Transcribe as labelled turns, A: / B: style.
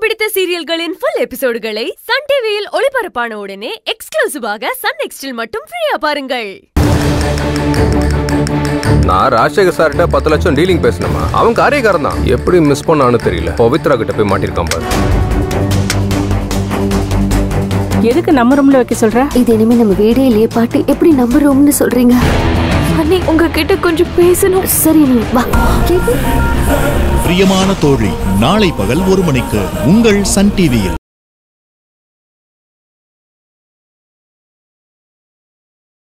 A: பிடித்த சீரியல்களின் full எபிசோடுகளை Sun டிவியில் ஒளிபரப்பான உடனே எக்ஸ்க்ளூசிவாக சன் நெக்ஸ்டில் மட்டும் ஃப்ரீயா பாருங்கள்
B: நான் ராஜசேகர் சார்கிட்ட பத்து லட்சம் டீலிங் பேசினமா அவன் காரியக்காரன் தான் எப்படி மிஸ் பண்ணான்னு தெரியல பவித்ரா கிட்ட போய் மாட்டிருக்கான் பாரு
C: எதுக்கு நம்ம ரூம்ல வைக்க சொல்ற
D: இது இனிமே நம்ம வீடே இல்லையே பாட்டி எப்படி நம்புறோம்னு சொல்றீங்க
A: அண்ணி உங்ககிட்ட கொஞ்சம் பேசணும்
D: சரி நீ வா கேக்கு
E: பிரியமான தோழி நாளை பகல் ஒரு மணிக்கு உங்கள் சன் டிவியில்